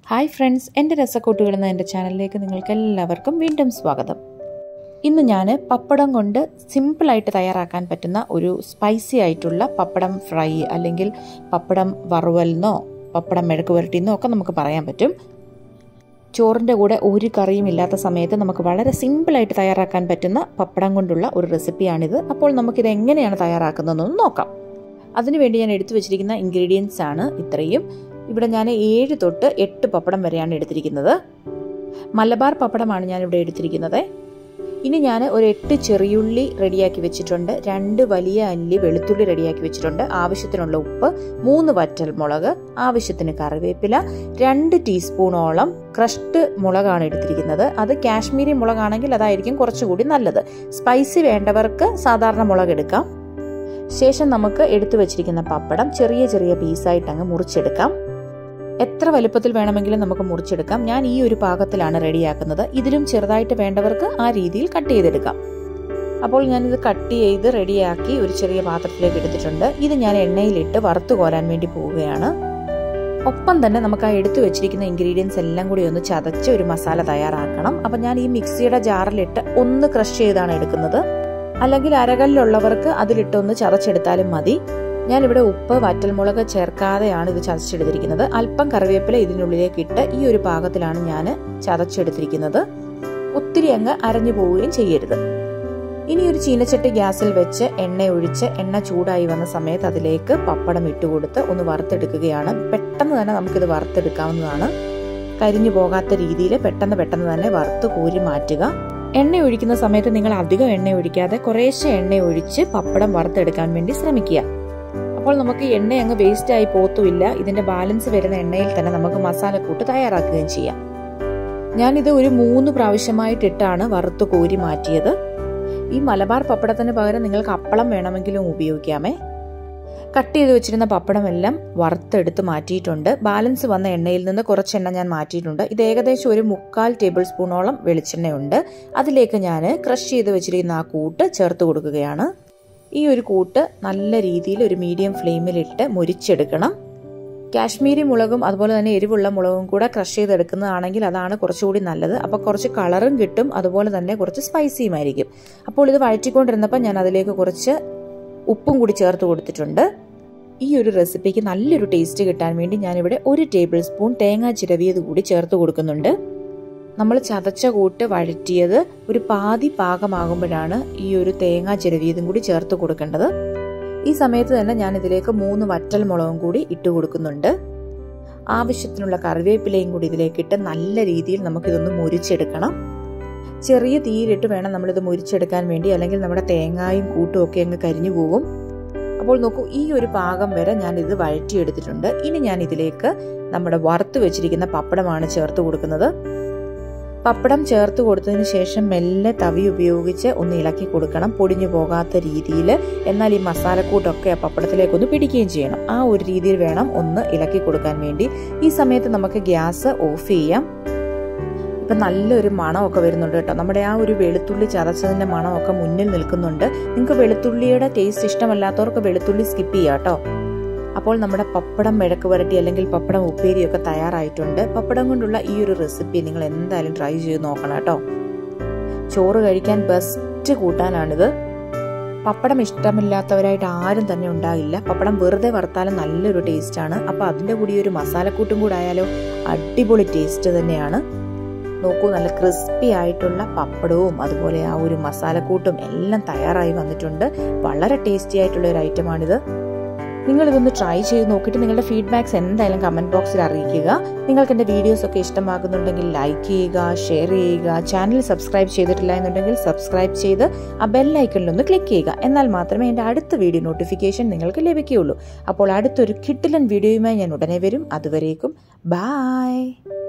hi friends എൻ്റെ രസക്കൂട്ടുകൾ എന്ന എൻ്റെ ചാനലിലേക്ക് നിങ്ങൾക്ക് എല്ലാവർക്കും വീണ്ടും സ്വാഗതം ഇന്ന് ഞാൻ പപ്പടം കൊണ്ട് സിമ്പിളായിട്ട് തയ്യാറാക്കാൻ പറ്റുന്ന ഒരു സ്പൈസി ആയിട്ടുള്ള പപ്പടം ഫ്രൈ അല്ലെങ്കിൽ പപ്പടം വറുവലെന്നോ പപ്പടം മെഴുക്ക് പുരട്ടിന്നോ ഒക്കെ നമുക്ക് പറയാൻ പറ്റും ചോറിൻ്റെ കൂടെ ഒരു കറിയും ഇല്ലാത്ത സമയത്ത് നമുക്ക് വളരെ സിമ്പിളായിട്ട് തയ്യാറാക്കാൻ പറ്റുന്ന പപ്പടം കൊണ്ടുള്ള ഒരു റെസിപ്പിയാണിത് അപ്പോൾ നമുക്കിത് എങ്ങനെയാണ് തയ്യാറാക്കുന്നതെന്നൊന്ന് നോക്കാം അതിനുവേണ്ടി ഞാൻ എടുത്തു വെച്ചിരിക്കുന്ന ഇൻഗ്രീഡിയൻസ് ആണ് ഇത്രയും ഇവിടെ ഞാൻ ഏഴ് തൊട്ട് എട്ട് പപ്പടം വരെയാണ് എടുത്തിരിക്കുന്നത് മലബാർ പപ്പടമാണ് ഞാൻ ഇവിടെ എടുത്തിരിക്കുന്നത് ഇനി ഞാൻ ഒരു എട്ട് ചെറിയുള്ളി റെഡിയാക്കി വെച്ചിട്ടുണ്ട് രണ്ട് വലിയ അല്ലി വെളുത്തുള്ളി റെഡിയാക്കി വെച്ചിട്ടുണ്ട് ആവശ്യത്തിനുള്ള ഉപ്പ് മൂന്ന് വറ്റൽ മുളക് ആവശ്യത്തിന് കറിവേപ്പില രണ്ട് ടീസ്പൂണോളം ക്രഷ്ഡ് മുളകാണ് എടുത്തിരിക്കുന്നത് അത് കാശ്മീരി മുളകാണെങ്കിൽ അതായിരിക്കും കുറച്ചുകൂടി നല്ലത് സ്പൈസി വേണ്ടവർക്ക് സാധാരണ മുളക് എടുക്കാം ശേഷം നമുക്ക് എടുത്തു വെച്ചിരിക്കുന്ന പപ്പടം ചെറിയ ചെറിയ പീസായിട്ട് അങ്ങ് മുറിച്ചെടുക്കാം എത്ര വലുപ്പത്തിൽ വേണമെങ്കിലും നമുക്ക് മുറിച്ചെടുക്കാം ഞാൻ ഈ ഒരു പാകത്തിലാണ് റെഡിയാക്കുന്നത് ഇതിലും ചെറുതായിട്ട് വേണ്ടവർക്ക് ആ രീതിയിൽ കട്ട് ചെയ്തെടുക്കാം അപ്പോൾ ഞാനിത് കട്ട് ചെയ്ത് റെഡിയാക്കി ഒരു ചെറിയ പാത്രത്തിലേക്ക് എടുത്തിട്ടുണ്ട് ഇത് ഞാൻ എണ്ണയിലിട്ട് വറുത്ത് കോരാൻ വേണ്ടി പോവുകയാണ് ഒപ്പം തന്നെ നമുക്ക് ആ എടുത്തു വെച്ചിരിക്കുന്ന ഇൻഗ്രീഡിയൻസ് എല്ലാം കൂടി ഒന്ന് ചതച്ച് ഒരു മസാല തയ്യാറാക്കണം അപ്പം ഞാൻ ഈ മിക്സിയുടെ ജാറിലിട്ട് ഒന്ന് ക്രഷ് ചെയ്താണ് എടുക്കുന്നത് അല്ലെങ്കിൽ അരകല്ലുള്ളവർക്ക് അതിലിട്ടൊന്ന് ചതച്ചെടുത്താലും മതി ഞാനിവിടെ ഉപ്പ് വറ്റൽമുളക് ചേർക്കാതെയാണ് ഇത് ചതച്ചെടുത്തിരിക്കുന്നത് അല്പം കറിവേപ്പില ഇതിനുള്ളിലേക്ക് ഇട്ട് ഈ ഒരു പാകത്തിലാണ് ഞാൻ ചതച്ചെടുത്തിരിക്കുന്നത് ഒത്തിരി അങ്ങ് അരഞ്ഞു പോവുകയും ചെയ്യരുത് ഇനി ഒരു ചീനച്ചട്ടി ഗ്യാസിൽ വെച്ച് എണ്ണ ഒഴിച്ച് എണ്ണ ചൂടായി വന്ന സമയത്ത് അതിലേക്ക് പപ്പടം ഇട്ടുകൊടുത്ത് ഒന്ന് വറുത്തെടുക്കുകയാണ് പെട്ടെന്ന് തന്നെ നമുക്കിത് വറുത്തെടുക്കാവുന്നതാണ് കരിഞ്ഞു പോകാത്ത രീതിയിൽ പെട്ടെന്ന് പെട്ടെന്ന് തന്നെ വറുത്ത് കോരി മാറ്റുക എണ്ണ ഒഴിക്കുന്ന സമയത്ത് നിങ്ങൾ അധികം എണ്ണ ഒഴിക്കാതെ കുറേശ്ശെ എണ്ണ ഒഴിച്ച് പപ്പടം വറുത്തെടുക്കാൻ വേണ്ടി ശ്രമിക്കുക അപ്പോൾ നമുക്ക് എണ്ണ അങ്ങ് വേസ്റ്റ് ആയി പോത്തുമില്ല ഇതിന്റെ ബാലൻസ് വരുന്ന എണ്ണയിൽ തന്നെ നമുക്ക് മസാലക്കൂട്ട് തയ്യാറാക്കുകയും ചെയ്യാം ഞാനിത് ഒരു മൂന്ന് പ്രാവശ്യമായിട്ടിട്ടാണ് വറുത്ത് കോരി മാറ്റിയത് ഈ മലബാർ പപ്പടത്തിന് പകരം നിങ്ങൾക്ക് അപ്പളം വേണമെങ്കിലും ഉപയോഗിക്കാമേ കട്ട് ചെയ്ത് വെച്ചിരുന്ന പപ്പടമെല്ലാം വറുത്തെടുത്ത് മാറ്റിയിട്ടുണ്ട് ബാലൻസ് വന്ന എണ്ണയിൽ നിന്ന് കുറച്ച് എണ്ണ ഞാൻ മാറ്റിയിട്ടുണ്ട് ഇത് ഏകദേശം ഒരു മുക്കാൽ ടേബിൾ സ്പൂണോളം വെളിച്ചെണ്ണയുണ്ട് അതിലേക്ക് ഞാൻ ക്രഷ് ചെയ്ത് വെച്ചിരിക്കുന്ന ആ കൂട്ട് ചേർത്ത് കൊടുക്കുകയാണ് ഈ ഒരു കൂട്ട് നല്ല രീതിയിൽ ഒരു മീഡിയം ഫ്ലെയിമിലിട്ട് മുരിച്ചെടുക്കണം കാശ്മീരി മുളകും അതുപോലെ തന്നെ എരിവുള്ള മുളകും കൂടെ ക്രഷ് ചെയ്തെടുക്കുന്നതാണെങ്കിൽ അതാണ് കുറച്ചുകൂടി നല്ലത് അപ്പോൾ കുറച്ച് കളറും കിട്ടും അതുപോലെ തന്നെ കുറച്ച് സ്പൈസിയുമായിരിക്കും അപ്പോൾ ഇത് വഴറ്റിക്കൊണ്ടിരുന്നപ്പോൾ ഞാൻ അതിലേക്ക് കുറച്ച് ഉപ്പും കൂടി ചേർത്ത് കൊടുത്തിട്ടുണ്ട് ഈ ഒരു റെസിപ്പിക്ക് നല്ലൊരു ടേസ്റ്റ് കിട്ടാൻ വേണ്ടി ഞാനിവിടെ ഒരു ടേബിൾ സ്പൂൺ തേങ്ങ ചിരവിയത് കൂടി ചേർത്ത് കൊടുക്കുന്നുണ്ട് നമ്മൾ ചതച്ച കൂട്ട് വഴറ്റിയത് ഒരു പാതി പാകമാകുമ്പോഴാണ് ഈ ഒരു തേങ്ങ ചിരവിയതും കൂടി ചേർത്ത് കൊടുക്കേണ്ടത് ഈ സമയത്ത് തന്നെ ഞാൻ ഇതിലേക്ക് മൂന്ന് വറ്റൽ മുളകും കൂടി ഇട്ട് കൊടുക്കുന്നുണ്ട് ആവശ്യത്തിനുള്ള കറിവേപ്പിലയും കൂടി ഇതിലേക്ക് ഇട്ട് നല്ല രീതിയിൽ നമുക്കിതൊന്ന് മുരിച്ചെടുക്കണം ചെറിയ തീയിലിട്ട് വേണം നമ്മളിത് മുരിച്ചെടുക്കാൻ വേണ്ടി അല്ലെങ്കിൽ നമ്മുടെ തേങ്ങായും കൂട്ടും ഒക്കെ അങ്ങ് കരിഞ്ഞു പോകും അപ്പോൾ നോക്കൂ ഈ ഒരു പാകം വരെ ഞാൻ ഇത് വഴറ്റിയെടുത്തിട്ടുണ്ട് ഇനി ഞാൻ ഇതിലേക്ക് നമ്മുടെ വറുത്ത് വെച്ചിരിക്കുന്ന പപ്പടമാണ് ചേർത്ത് കൊടുക്കുന്നത് പപ്പടം ചേർത്ത് കൊടുത്തതിന് ശേഷം മെല്ലെ തവി ഉപയോഗിച്ച് ഒന്ന് ഇളക്കി കൊടുക്കണം പൊടിഞ്ഞു പോകാത്ത രീതിയിൽ എന്നാൽ ഈ മസാലക്കൂട്ടൊക്കെ ആ പപ്പടത്തിലേക്ക് ഒന്ന് പിടിക്കുകയും ചെയ്യണം ആ ഒരു രീതിയിൽ വേണം ഒന്ന് ഇളക്കി കൊടുക്കാൻ വേണ്ടി ഈ സമയത്ത് നമുക്ക് ഗ്യാസ് ഓഫ് ചെയ്യാം ഇപ്പൊ നല്ലൊരു മണമൊക്കെ വരുന്നുണ്ട് കേട്ടോ നമ്മുടെ ആ ഒരു വെളുത്തുള്ളി ചതച്ചതിന്റെ മണമൊക്കെ മുന്നിൽ നിൽക്കുന്നുണ്ട് നിങ്ങൾക്ക് വെളുത്തുള്ളിയുടെ ടേസ്റ്റ് ഇഷ്ടമല്ലാത്തവർക്ക് വെളുത്തുള്ളി സ്കിപ്പ് ചെയ്യാം കേട്ടോ അപ്പോൾ നമ്മുടെ പപ്പടം മെഴക്ക് പുരട്ടി അല്ലെങ്കിൽ പപ്പടം ഉപ്പേരിയൊക്കെ തയ്യാറായിട്ടുണ്ട് പപ്പടം കൊണ്ടുള്ള ഈ ഒരു റെസിപ്പി നിങ്ങൾ എന്തായാലും ട്രൈ ചെയ്ത് നോക്കണം കേട്ടോ ചോറ് കഴിക്കാൻ ബെസ്റ്റ് കൂട്ടാനാണിത് പപ്പടം ഇഷ്ടമില്ലാത്തവരായിട്ട് ആരും തന്നെ ഉണ്ടാകില്ല പപ്പടം വെറുതെ വറുത്താലും നല്ലൊരു ടേസ്റ്റാണ് അപ്പോൾ അതിൻ്റെ കൂടി ഒരു മസാലക്കൂട്ടും കൂടെ ആയാലോ അടിപൊളി ടേസ്റ്റ് തന്നെയാണ് നോക്കൂ നല്ല ക്രിസ്പി ആയിട്ടുള്ള പപ്പടവും അതുപോലെ ആ ഒരു മസാലക്കൂട്ടും എല്ലാം തയ്യാറായി വന്നിട്ടുണ്ട് വളരെ ടേസ്റ്റി ആയിട്ടുള്ള ഒരു ഐറ്റമാണിത് നിങ്ങൾ ഇതൊന്ന് ട്രൈ ചെയ്ത് നോക്കിയിട്ട് നിങ്ങളുടെ ഫീഡ്ബാക്സ് എന്തായാലും കമൻറ്റ് ബോക്സിൽ അറിയിക്കുക നിങ്ങൾക്ക് എൻ്റെ വീഡിയോസ് ഒക്കെ ഇഷ്ടമാകുന്നുണ്ടെങ്കിൽ ലൈക്ക് ചെയ്യുക ഷെയർ ചെയ്യുക ചാനൽ സബ്സ്ക്രൈബ് ചെയ്തിട്ടില്ല എന്നുണ്ടെങ്കിൽ സബ്സ്ക്രൈബ് ചെയ്ത് ആ ബെല്ലൈക്കണിലൊന്ന് ക്ലിക്ക് ചെയ്യുക എന്നാൽ മാത്രമേ എൻ്റെ അടുത്ത വീഡിയോ നോട്ടിഫിക്കേഷൻ നിങ്ങൾക്ക് ലഭിക്കുകയുള്ളൂ അപ്പോൾ അടുത്തൊരു കിട്ടിലൻ വീഡിയോയുമായി ഞാൻ ഉടനെ വരും അതുവരേക്കും ബായ്